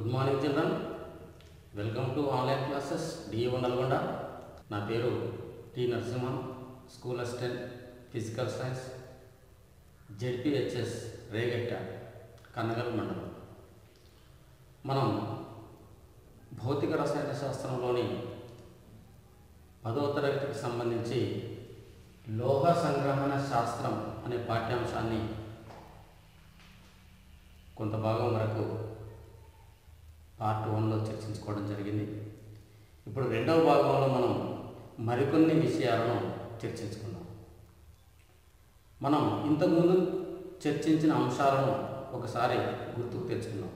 Good morning children welcome to online classes DA Nalgonda నా పేరు T Narasimhan school assistant physical science ZPHS Regatta Kannagal మండలం మనం భౌతిక రసాయన శాస్త్రంలోని పదవ తరగతికి సంబంధించి లోహ సంగ్రహణ శాస్త్రం అనే పాఠ్యాంశాన్ని కొంత భాగం వరకు పార్ట్ వన్లో చర్చించుకోవడం జరిగింది ఇప్పుడు రెండవ భాగంలో మనం మరికొన్ని విషయాలను చర్చించుకుందాం మనం ఇంతకుముందు చర్చించిన అంశాలను ఒకసారి గుర్తుకు తెచ్చుకుందాం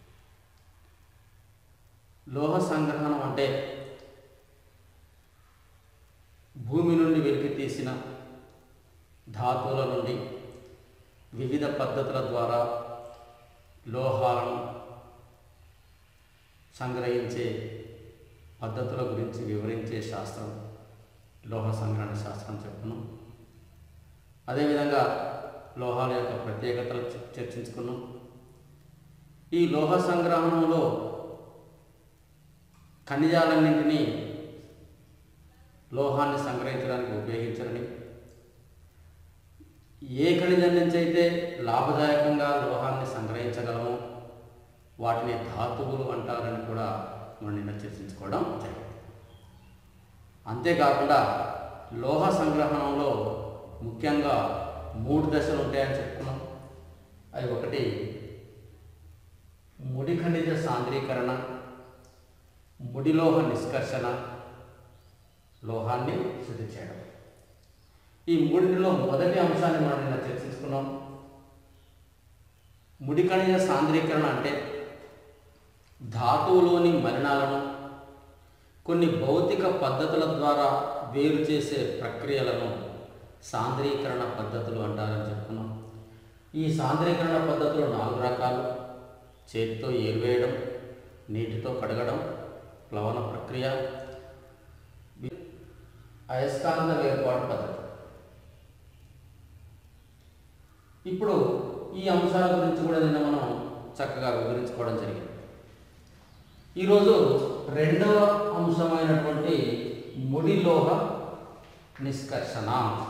లోహ సంగ్రహణం అంటే భూమి నుండి వెలికి తీసిన ధాతువుల నుండి వివిధ పద్ధతుల ద్వారా లోహాలను సంగ్రహించే పద్ధతుల గురించి వివరించే శాస్త్రం లోహ సంగ్రహణ శాస్త్రం చెప్పును అదేవిధంగా లోహాల యొక్క ప్రత్యేకతలు చ- చర్చించుకున్నాం ఈ లోహ సంగ్రహణంలో ఖనిజాలన్నింటినీ లోహాన్ని సంగ్రహించడానికి ఉపయోగించరని ఏ ఖనిజం నుంచి అయితే లాభదాయకంగా లోహాన్ని సంగ్రహించగలమో వాటిని ధాతువులు అంటారని కూడా మనం నిన్న చర్చించుకోవడం జరిగింది అంతేకాకుండా లోహ సంగ్రహణంలో ముఖ్యంగా మూడు దశలు ఉంటాయని చెప్పుకున్నాం అవి ఒకటి ముడి ఖనిజ సాంద్రీకరణ ముడిలోహ నిష్కర్షణ లోహాన్ని శుద్ధి చేయడం ఈ మూడింటిలో మొదటి అంశాన్ని మనం నిన్న చర్చించుకున్నాం ముడి ఖనిజ సాంద్రీకరణ అంటే ధాతువులోని మలినాలను కొన్ని భౌతిక పద్ధతుల ద్వారా వేరు చేసే ప్రక్రియలను సాంద్రీకరణ పద్ధతులు అంటారని చెప్పుకున్నాం ఈ సాంద్రీకరణ పద్ధతులు నాలుగు రకాలు చేతితో ఏరువేయడం నీటితో కడగడం ప్లవన ప్రక్రియ అయస్కాంత వేర్పాటు పద్ధతి ఇప్పుడు ఈ అంశాల గురించి కూడా నిన్న మనం చక్కగా వివరించుకోవడం జరిగింది ఈరోజు రెండవ అంశమైనటువంటి ముడిలోహ నిష్కర్షణ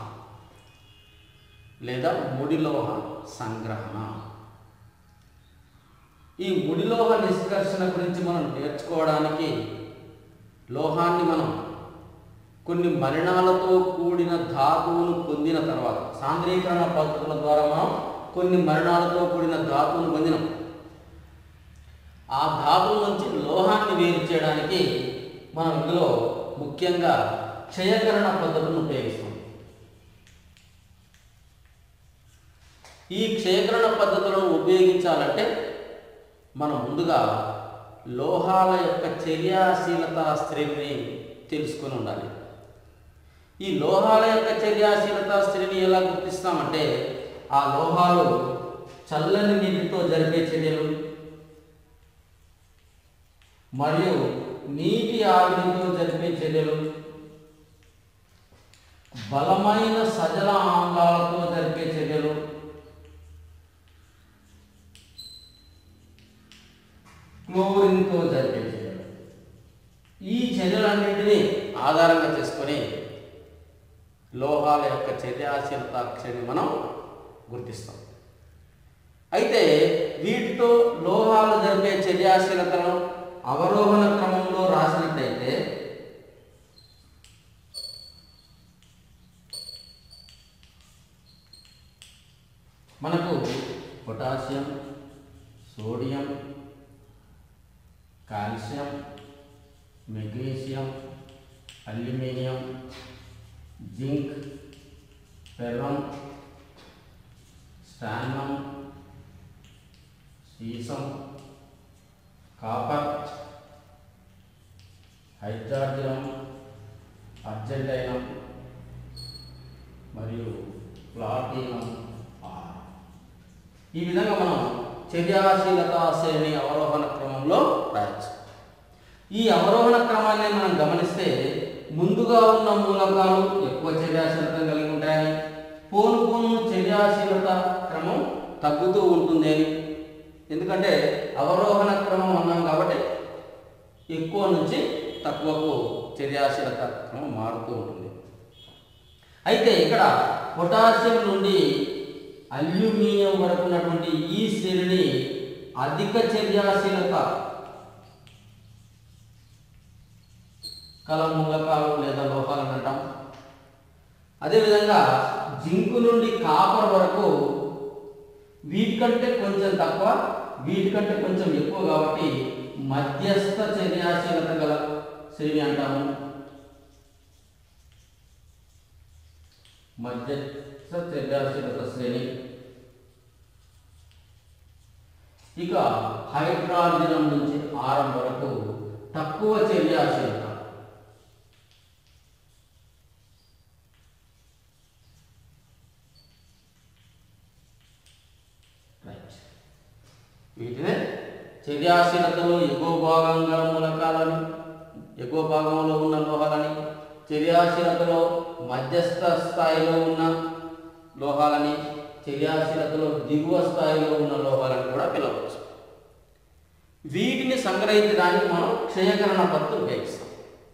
లేదా ముడిలోహ సంగ్రహణ ఈ ముడిలోహ నిష్కర్షణ గురించి మనం నేర్చుకోవడానికి లోహాన్ని మనం కొన్ని మలినాలతో కూడిన ధాతువును పొందిన తర్వాత సాంద్రీకరణ పద్ధతుల ద్వారా మనం కొన్ని మలినాలతో కూడిన ధాతువును పొందినాం ఆ ధాతువుల నుంచి లోహాన్ని వేరు చేయడానికి మనం ఇందులో ముఖ్యంగా క్షయకరణ పద్ధతులను ఉపయోగిస్తాం ఈ క్షయకరణ పద్ధతులను ఉపయోగించాలంటే మనం ముందుగా లోహాల యొక్క చర్యాశీలత శ్రేణిని తెలుసుకొని ఉండాలి ఈ లోహాల యొక్క చర్యాశీలత శ్రేణి ఎలా గుర్తిస్తామంటే ఆ లోహాలు చల్లని నీటితో జరిపే చర్యలు మరియు నీటి ఆవిరితో జరిపే చర్యలు బలమైన సజల ఆమ్లాలతో జరిపే చర్యలు క్లోరిన్తో జరిపే చర్యలు ఈ చర్యలన్నింటినీ ఆధారంగా చేసుకొని లోహాల యొక్క చర్యాశీలత క్షని మనం గుర్తిస్తాం అయితే వీటితో లోహాలు జరిపే చర్యాశీలతను అవరోహణ క్రమంలో రాసినట్టయితే మనకు potassium sodium calcium magnesium aluminium zinc ferrum stannum సీసం కాపర్ హైడ్రార్జినం అర్జెంటైనం మరియు ప్లాటినం ఆర్ ఈ విధంగా మనం చర్యాశీలత శ్రేణి అవరోహణ క్రమంలో రాయొచ్చు ఈ అవరోహణ క్రమాన్ని మనం గమనిస్తే ముందుగా ఉన్న మూలకాలు ఎక్కువ చర్యాశీలత కలిగి ఉంటాయని పోను పోను చర్యాశీలత క్రమం తగ్గుతూ ఉంటుంది అని ఎందుకంటే అవరోహణ క్రమం అన్నాం కాబట్టి ఎక్కువ నుంచి తక్కువకు చర్యాశీలత క్రమం మారుతూ ఉంటుంది అయితే ఇక్కడ పొటాషియం నుండి అల్యూమినియం వరకు ఉన్నటువంటి ఈ శ్రేణిని అధిక చర్యాశీలత కల మూలకాలు లేదా లోహాలు అని అంటాం అదేవిధంగా జింకు నుండి కాపర్ వరకు వీటికంటే కొంచెం తక్కువ వీటికంటే కొంచెం ఎక్కువ కాబట్టి మధ్యస్థ చర్యాశీలత గల శ్రేణి అంటాము మధ్యస్థ చర్యాశీలత శ్రేణి ఇక హైడ్రాజనం నుంచి ఆరం వరకు తక్కువ చర్యాశీలత రైట్ వీటినే చర్యాశీలతలో ఎగువ భాగం గల మూలకాలని ఎగువ భాగంలో ఉన్న లోహాలని చర్యాశీలతలో మధ్యస్థ స్థాయిలో ఉన్న లోహాలని చర్యాశీలతలో దిగువ స్థాయిలో ఉన్న లోహాలని కూడా పిలవచ్చు వీటిని సంగ్రహించడానికి మనం క్షయకరణ పద్ధతులు ఉపయోగిస్తాం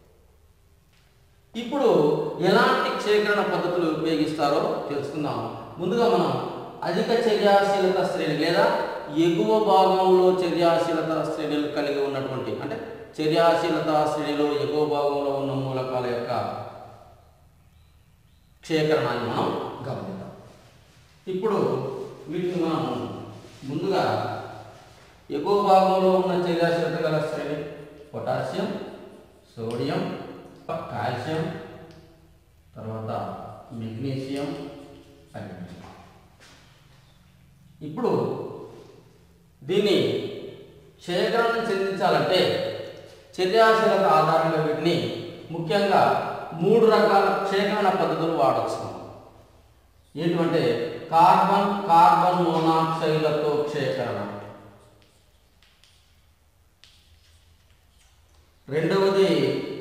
ఇప్పుడు ఎలాంటి క్షయకరణ పద్ధతులు ఉపయోగిస్తారో తెలుసుకుందాం ముందుగా మనం అధిక చర్యాశీలత శ్రేణి లేదా ఎగువ భాగంలో చర్యాశీలత శ్రేణులు కలిగి ఉన్నటువంటి అంటే చర్యాశీలత శ్రేణిలో ఎగువ భాగంలో ఉన్న మూలకాల యొక్క క్షేకరణాన్ని మనం గమనిద్దాం ఇప్పుడు వీటిని మనం ముందుగా ఎగువ భాగంలో ఉన్న చర్యాశీలత గల శ్రేణి పొటాషియం సోడియం కాల్షియం తర్వాత మెగ్నీషియం అల్యూమినియం ఇప్పుడు దీన్ని క్షయకరణం చెందించాలంటే చర్యాశీలత ఆధారంగా వీటిని ముఖ్యంగా మూడు రకాల క్షయకరణ పద్ధతులు వాడచ్చు ఏంటంటే కార్బన్ కార్బన్ మోనాక్సైడ్లతో క్షయకరణ రెండవది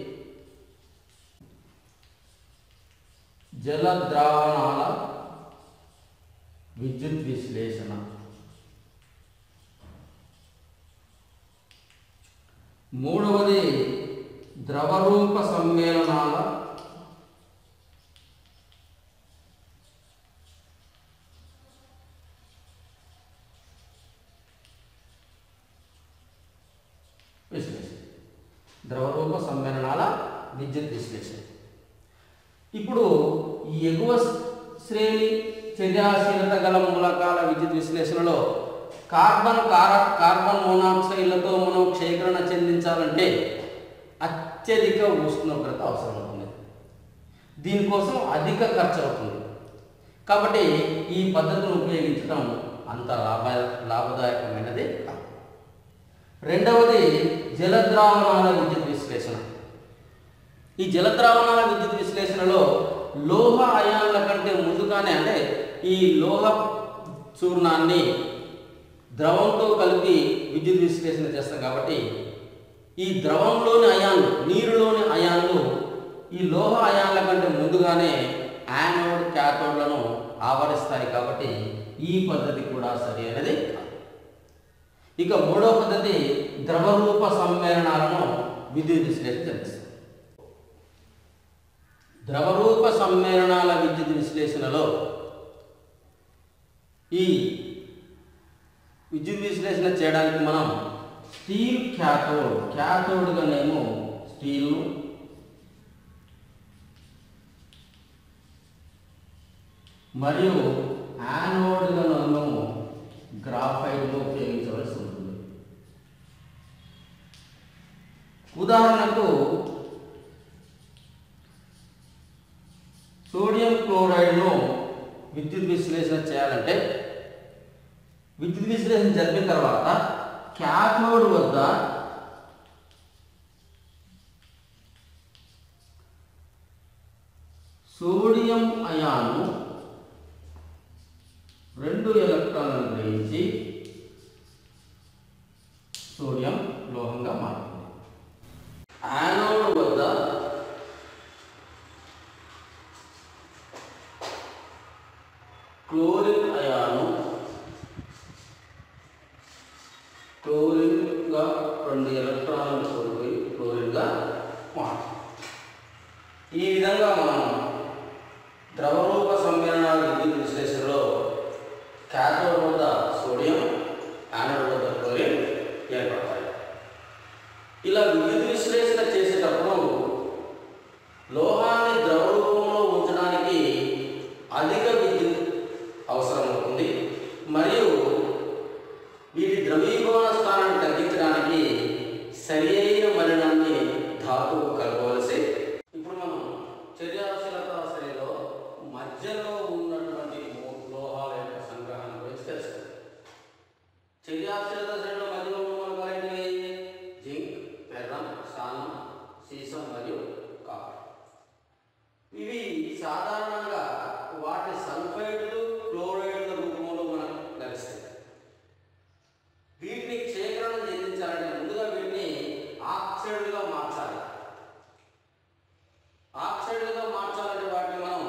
జల ద్రావణాల విద్యుత్ విశ్లేషణ మూడవది ద్రవరూప సమ్మేళనాల విశ్లేషణ ద్రవరూప సమ్మేళనాల విద్యుత్ విశ్లేషణ ఇప్పుడు ఈ ఎగువ శ్రేణి చర్యాశీలత గల మూలకాల విద్యుత్ విశ్లేషణలో కార్బన్ కార కార్బన్ మోనాక్సైడ్లతో మనం క్షయకరణ చెందించాలంటే అత్యధిక ఉష్ణోగ్రత అవసరం అవుతుంది దీనికోసం అధిక ఖర్చు అవుతుంది కాబట్టి ఈ పద్ధతిని ఉపయోగించడం అంత లాభ లాభదాయకమైనది కాదు రెండవది జలద్రావణాల విద్యుత్ విశ్లేషణ ఈ జలద్రావణాల విద్యుత్ విశ్లేషణలో లోహ అయాన్ల కంటే ముందుగానే అంటే ఈ లోహ చూర్ణాన్ని ద్రవంతో కలిపి విద్యుత్ విశ్లేషణ చేస్తాం కాబట్టి ఈ ద్రవంలోని అయాన్లు నీరులోని అయాన్లు ఈ లోహ అయాన్ల కంటే ముందుగానే యానోడ్ క్యాథోడ్లను ఆవరిస్తాయి కాబట్టి ఈ పద్ధతి కూడా సరి అనేది కాదు. ఇక మూడవ పద్ధతి ద్రవరూప సమ్మేళనాలను విద్యుత్ విశ్లేషణ చేస్తుంది ద్రవరూప సమ్మేళనాల విద్యుత్ విశ్లేషణలో ఈ విద్యుత్ విశ్లేషణ చేయడానికి మనం స్టీల్ క్యాథోడ్ క్యాథోడ్గానేమో స్టీల్ మరియు యానోడ్గానేమో గ్రాఫైట్ను ఉపయోగించవలసి ఉంటుంది ఉదాహరణకు సోడియం క్లోరైడ్ను విద్యుత్ విశ్లేషణ చేయాలంటే విద్యుత్ విశ్లేషణ జరిపిన తర్వాత క్యాథోడ్ వద్ద సోడియం అయాను రెండు ఎలక్ట్రాన్లను గ్రహించి సోడియం లోహంగా మారుతుంది యానోడ్ వద్ద క్లోరిన్ అయాను క్లోరిన్గా రెండు ఎలక్ట్రాన్లు కోల్పోయి క్లోరిన్గా మారుతుంది ఈ విధంగా మనం ద్రవరూప సమ్మేళనాల విద్యుత్ విశ్లేషణలో క్యాథోడ్ వద్ద సోడియం యానోడ్ వద్ద క్లోరిన్ ఏర్పడతాయి ఇలా విద్యుత్ విశ్లేషణ చేసేటప్పుడు లోహాన్ని ద్రవ రూపంలో ఉంచడానికి అధిక విద్యుత్ అవసరమవుతుంది మరియు వీటి ద్రవీభవన స్థానాన్ని తగ్గించడానికి సరి అయిన మలినాన్ని ధాతువు కలపవలసి ఇప్పుడు మనం చర్యాశీలత శ్రేణిలో మధ్యలో ఉన్నటువంటి మూ- లోహాల యొక్క సంగ్రహణ గురించి తెలుసుకుందాం చర్యాశీలత శ్రేణిలో మధ్యలో ఉన్న మూలకాలు ఏంటివి జింక్ పెర్రం స్థానం సీసం మరియు కాపర్ ఇవి సాధారణంగా వాటి సల్ఫైడ్లు క్లోరైడ్ల రూపంలో మనకు లభిస్తాయి వీటిని క్షేత్రం చెందించాలంటే ముందుగా వీటిని ఆక్సైడ్గా మార్చాలి ఆక్సైడ్గా మార్చాలంటే వాటిని మనం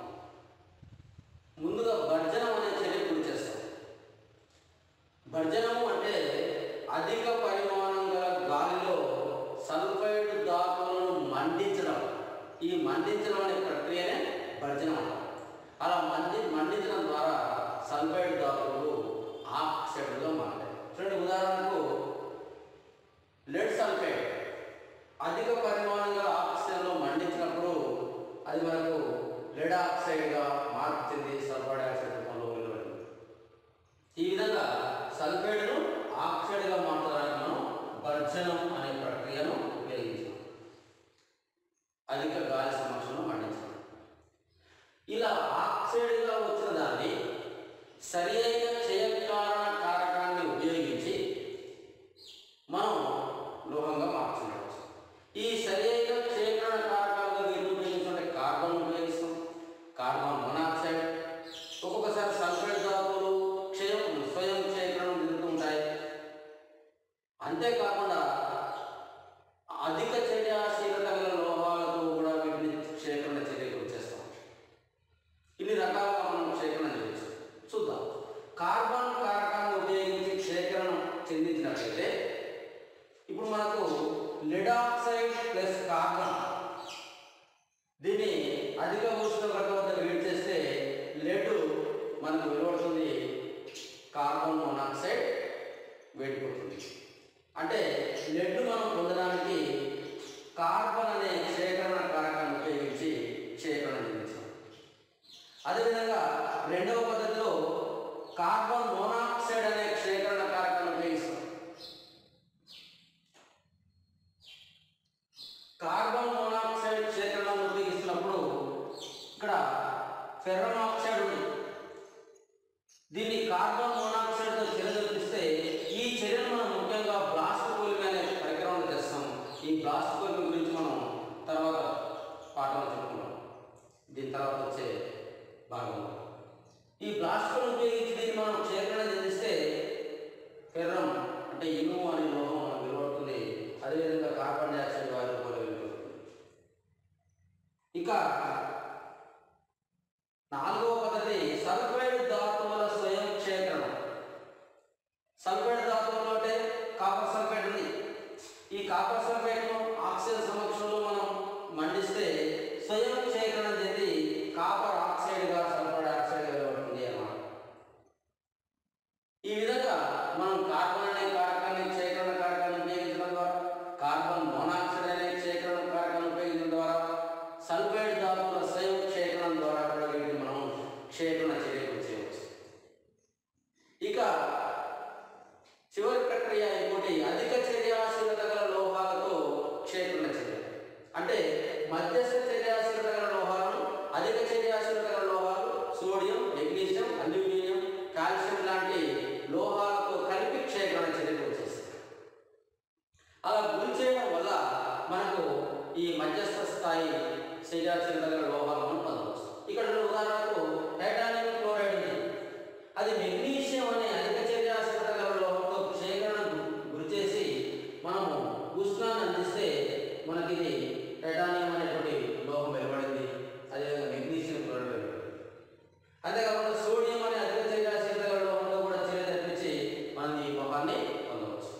ముందుగా భర్జనం అనే చర్య గురి చేస్తాం భర్జనము అంటే అధిక పరిమాణం గల గాలిలో సల్ఫైడ్ ధాతువులను మండించడం ఈ మండించడం అనే ప్రక్రియనే భర్జనం అంటారు అలా మండి మండించడం ద్వారా సల్ఫైడ్ ధాతువులు ఆక్సైడ్గా మారాయి చూడండి ఉదాహరణకు లెడ్ సల్ఫైడ్ అధిక పరిమాణం గల ఆక్సిజన్లో మండించినప్పుడు అది మనకు లెడ్ ఆక్సైడ్గా మార్పు చెంది సల్ఫైడ్ ఆక్సైడ్ రూపంలో వెలువడింది ఈ విధంగా సల్ఫైడ్ను ఆక్సైడ్గా మార్చడానికి మనం భర్జనం అనే ప్రక్రియను ఉపయోగించాం అధిక గాలి సమక్షంలో మండించాం ఇలా ఆక్సైడ్గా వచ్చిన దాన్ని సరి అయిన క్షయకారణ కారకాన్ని ఉపయోగించి మనం లోహంగా మార్చవచ్చు ఈ సరి అయిన క్షేత్రణ కారకాలుగా వీటిని ఉపయోగిస్తుంటే కార్బన్ ఉపయోగిస్తాం కార్బన్ మొనాక్సైడ్ ఒక్కొక్కసారి సల్ఫైడ్ ధాతువులు క్షయం స్వయం క్షేత్రం చెందుతూ ఉంటాయి అంతేకాకుండా అధిక చర్యాశీలత గల లోహాలతో కూడా వీటిని క్షేత్రణ చర్యకు వచ్చేస్తాం ఇన్ని రకాలుగా మనం క్షేత్రణ చేయొచ్చు చూద్దాం కార్బన్ కారకాన్ని ఉపయోగించి క్షేత్రణ చెందించినట్లయితే ఇప్పుడు మనకు లెడ్ ఆక్సైడ్ ప్లస్ కార్బన్ దీన్ని అధిక ఉష్ణోగ్రత వద్ద వేడి చేస్తే లెడ్ మనకు వెలువడుతుంది కార్బన్ మోనాక్సైడ్ వేడిపోతుంది అంటే లెడ్ మనం పొందడానికి కార్బన్ అనే క్షేకరణ కారకాన్ని ఉపయోగించి క్షేకరణ చెందించాం అదేవిధంగా రెండవ పద్ధతిలో కార్బన్ మోనాక్సైడ్ అనే క్షేకరణ కారకాన్ని ఉపయోగిస్తాం కార్బన్ మోనాక్సైడ్ క్షేత్రాలను ఉపయోగిస్తున్నప్పుడు ఇక్కడ ఫెర్రన్ ఆక్సైడ్ ఉంది దీన్ని కార్బన్ మోనాక్సైడ్తో చర్యజల్పిస్తే ఈ చర్యను మనం ముఖ్యంగా బ్లాస్ట్ కూలింగ్ అనే పరికరంలో చేస్తాం ఈ బ్లాస్ట్ కూలింగ్ గురించి మనం తర్వాత పాఠంలో చెప్పుకున్నాం దీని తర్వాత వచ్చే భాగంలో ఈ బ్లాస్ట్ కూలింగ్ ఉపయోగించి దీన్ని మనం క్షేత్రణ చెందిస్తే ఫెర్రం అంటే ఇనుము అనే లోహం మనకు వెలువడుతుంది అదేవిధంగా కార్బన్ డైఆక్సైడ్ వాయువు కూడా వెలువడుతుంది ఇక నాలుగవ పద్ధతి సల్ఫైడ్ ధాతువుల స్వయం క్షేత్రం సల్ఫైడ్ ధాతువులు అంటే కాపర్ సల్ఫైడ్ ఉంది ఈ కాపర్ సల్ఫైడ్ను ఆక్సిజన్ సమక్షంలో మనం మండిస్తే స్వయం క్షేత్రం చెంది కాపర్ ఆక్సైడ్గా సల్ఫైడ్ ఆక్సైడ్గా వెలువడుతుంది అన్నమాట ఈ విధంగా మనం కార్బన్ అనే కారకాన్ని క్షేత్రణ కారకాన్ని ఉపయోగించడం ద్వారా కార్బన్ మోనాక్సైడ్ అనే క్షేత్రణ కారకాన్ని ఉపయోగించడం ద్వారా సల్ఫైడ్ ధాతువుల స్వయం క్షేత్రం ద్వారా కూడా వీటిని మనం క్షేత్రణ చర్యలు చేయవచ్చు ఇక చివరి ప్రక్రియ ఇంకోటి అధిక చర్యాశీలత గల లోహాలతో క్షేత్రణ చర్య అంటే మధ్యస్థ చర్యాశీలత గల లోహాలను అధిక చర్యాశీలత గల లోహాలు సోడియం మెగ్నీషియం అల్యూమినియం కాల్షియం లాంటి లోహాలతో కలిపి క్షేత్రణ చర్యకు వచ్చేస్తాయి అలా గురి చేయడం వల్ల మనకు ఈ మధ్యస్థ స్థాయి చర్యాశీలత గల లోహాలను పొందవచ్చు ఇక్కడ ఉదాహరణకు టైటానియం క్లోరైడ్ ఉంది అది మెగ్నీషియం అనే అధిక చర్యాశీలత గల లోహంతో క్షేత్రణకు గురి చేసి మనము ఉష్ణాన్ని అందిస్తే మనకి ఇది టైటానియం అనేటువంటి లోహం వెలువడింది అదేవిధంగా మెగ్నీషియం క్లోరైడ్ వెలువడింది అంతేకాకుండా సోడియం అనే అధిక చర్యాశీలత గల లోహంతో కూడా చర్య తెప్పించి మనం ఈ లోహాన్ని పొందవచ్చు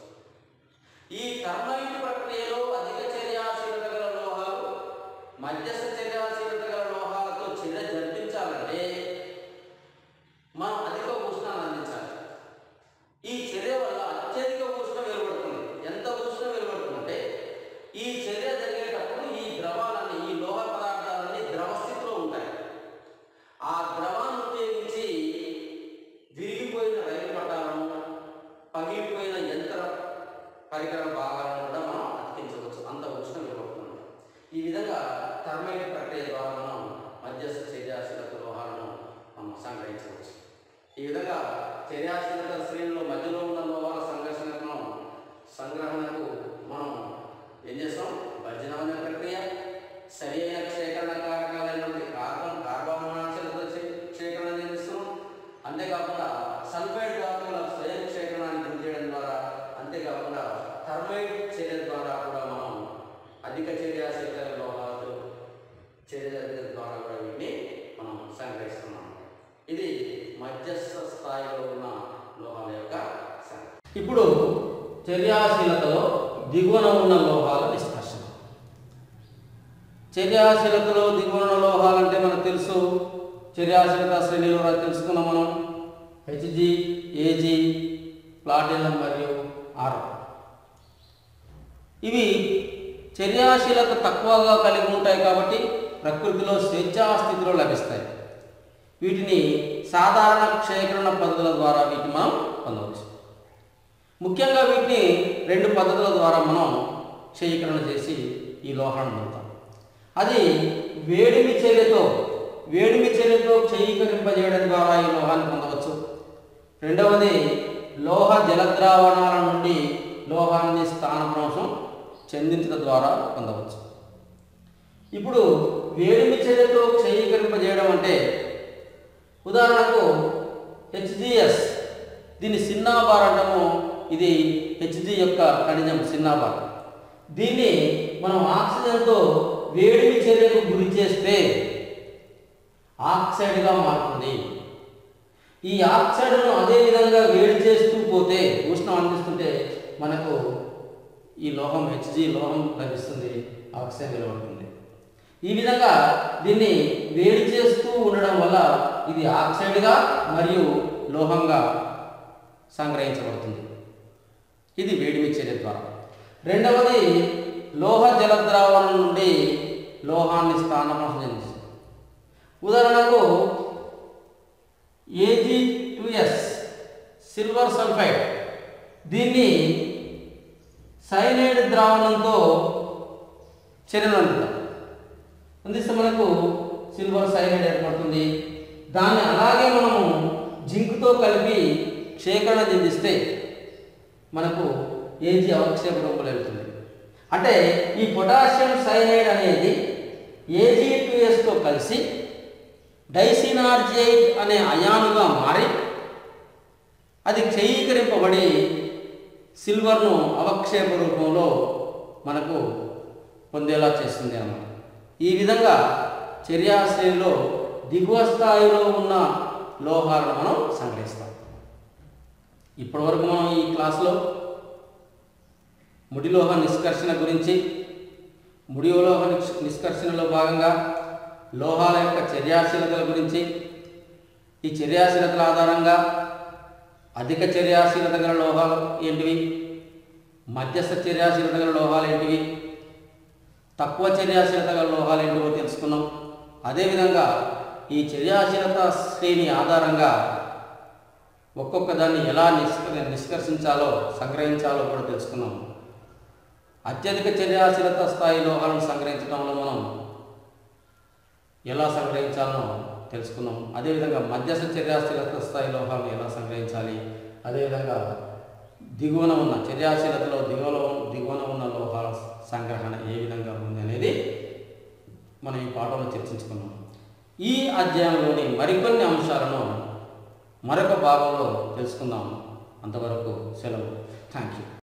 పరికర భాగాలను కూడా మనం అతికించవచ్చు అంత ఉష్ణం ఇవ్వబడుతుంది ఈ విధంగా థర్మైట్ ప్రక్రియ ద్వారా మనం మధ్యస్థ చర్యాశీలత లోహాలను మనం సంగ్రహించవచ్చు ఈ విధంగా చర్యాశీలత శ్రేణిలో మధ్యలో ఉన్న లోహాల సంఘర్షణను సంగ్రహణకు మనం ఏం చేస్తాం భర్జనమైన ప్రక్రియ సరి అయిన క్షేకరణ కారకాలైనటువంటి కార్బన్ కార్బన్ మోనాక్సైడ్తో క్షేకరణ చేస్తున్నాం అంతేకాకుండా సల్ఫైడ్ ధాతువుల స్వయం క్షేకరణాన్ని గురి చేయడం ద్వారా అంతేకాకుండా థర్మైడ్ చర్య ద్వారా కూడా మనం అధిక చర్యాశీల లోహాలు చర్య ద్వారా కూడా వీటిని మనం సంగ్రహిస్తున్నాం ఇది మధ్యస్థ స్థాయిలో ఉన్న లోహాల యొక్క సంఖ్య ఇప్పుడు చర్యాశీలతలో దిగువన ఉన్న లోహాల నిష్కర్షణ చర్యాశీలతలో దిగువన ఉన్న లోహాలంటే మనకు తెలుసు చర్యాశీలత శ్రేణిలో రా- తెలుసుకున్నాం మనం హెచ్జి ఏజి ప్లాటినం మరియు ఆర్ ఇవి చర్యాశీలత తక్కువగా కలిగి ఉంటాయి కాబట్టి ప్రకృతిలో స్వేచ్ఛా స్థితిలో లభిస్తాయి వీటిని సాధారణ క్షేకరణ పద్ధతుల ద్వారా వీటిని మనం పొందవచ్చు ముఖ్యంగా వీటిని రెండు పద్ధతుల ద్వారా మనం క్షయీకరణ చేసి ఈ లోహాన్ని పొందుతాం అది వేడిమి చర్యతో వేడిమి చర్యతో క్షయీకరింపజేయడం ద్వారా ఈ లోహాన్ని పొందవచ్చు రెండవది లోహ జలద్రావణాల నుండి లోహాన్ని స్థానభ్రంశం చెందించడం ద్వారా పొందవచ్చు ఇప్పుడు వేడిమి చర్యతో క్షయీకరింపజేయడం అంటే ఉదాహరణకు హెచ్జిఎస్ దీని సిన్నాబార్ అంటాము ఇది హెచ్జి యొక్క ఖనిజం సిన్నాబార్ దీన్ని మనం ఆక్సిజన్తో వేడిమి చర్యకు గురి చేస్తే ఆక్సైడ్గా మారుతుంది ఈ ఆక్సైడ్ను అదే విధంగా వేడి చేస్తూ పోతే ఉష్ణం అందిస్తుంటే మనకు ఈ లోహం హెచ్జి లోహం లభిస్తుంది ఆక్సైడ్ నిలబడుతుంది ఈ విధంగా దీన్ని వేడి చేస్తూ ఉండడం వల్ల ఇది ఆక్సైడ్గా మరియు లోహంగా సంగ్రహించబడుతుంది ఇది వేడిమి చర్య ద్వారా రెండవది లోహ జలద్రావణం నుండి లోహాన్ని స్థానభ్రంశం చెందిస్తుంది ఉదాహరణకు Ag two S silver sulphide దీన్ని సైనైడ్ ద్రావణంతో చర్యలు అందుతాం అందిస్తే మనకు సిల్వర్ సైనైడ్ ఏర్పడుతుంది దాన్ని అలాగే మనము జింక్తో కలిపి క్షేకరణ చెందిస్తే మనకు ఏజీ అవక్షేప రూపంలో వెళ్తుంది అంటే ఈ పొటాషియం సైనైడ్ అనేది ఏజీ టూ ఎస్తో కలిసి డైసినార్జైడ్ అనే అయానుగా మారి అది క్షయీకరింపబడి సిల్వర్ను అవక్షేప రూపంలో మనకు పొందేలా చేస్తుంది అన్నమాట ఈ విధంగా చర్యాశ్రేణిలో దిగువ స్థాయిలో ఉన్న లోహాలను మనం సంగ్రహిస్తాం ఇప్పటివరకు మనం ఈ క్లాస్లో ముడిలోహ నిష్కర్షణ గురించి ముడిలోహ నిష్- నిష్కర్షణలో భాగంగా లోహాల యొక్క చర్యాశీలతల గురించి ఈ చర్యాశీలతల ఆధారంగా అధిక చర్యాశీలత గల లోహాలు ఏంటివి మధ్యస్థ చర్యాశీలత గల లోహాలు ఏంటివి తక్కువ చర్యాశీలత గల లోహాలు ఏంటివో తెలుసుకున్నాం అదేవిధంగా ఈ చర్యాశీలత శ్రేణి ఆధారంగా ఒక్కొక్క దాన్ని ఎలా నిష్క నిష్కర్షించాలో సంగ్రహించాలో కూడా తెలుసుకున్నాం అత్యధిక చర్యాశీలత స్థాయి లోహాలను సంగ్రహించడంలో మనం ఎలా సంగ్రహించాలో తెలుసుకున్నాం అదేవిధంగా మధ్యస్థ చర్యాశీలత స్థాయి లోహాలను ఎలా సంగ్రహించాలి అదేవిధంగా దిగువన ఉన్న చర్యాశీలతలో దిగువన దిగువన ఉన్న లోహాల సంగ్రహణ ఏ విధంగా ఉంది అనేది మనం ఈ పాఠంలో చర్చించుకున్నాం ఈ అధ్యాయంలోని మరికొన్ని అంశాలను మరొక భాగంలో తెలుసుకుందాం అంతవరకు సెలవు థ్యాంక్ యూ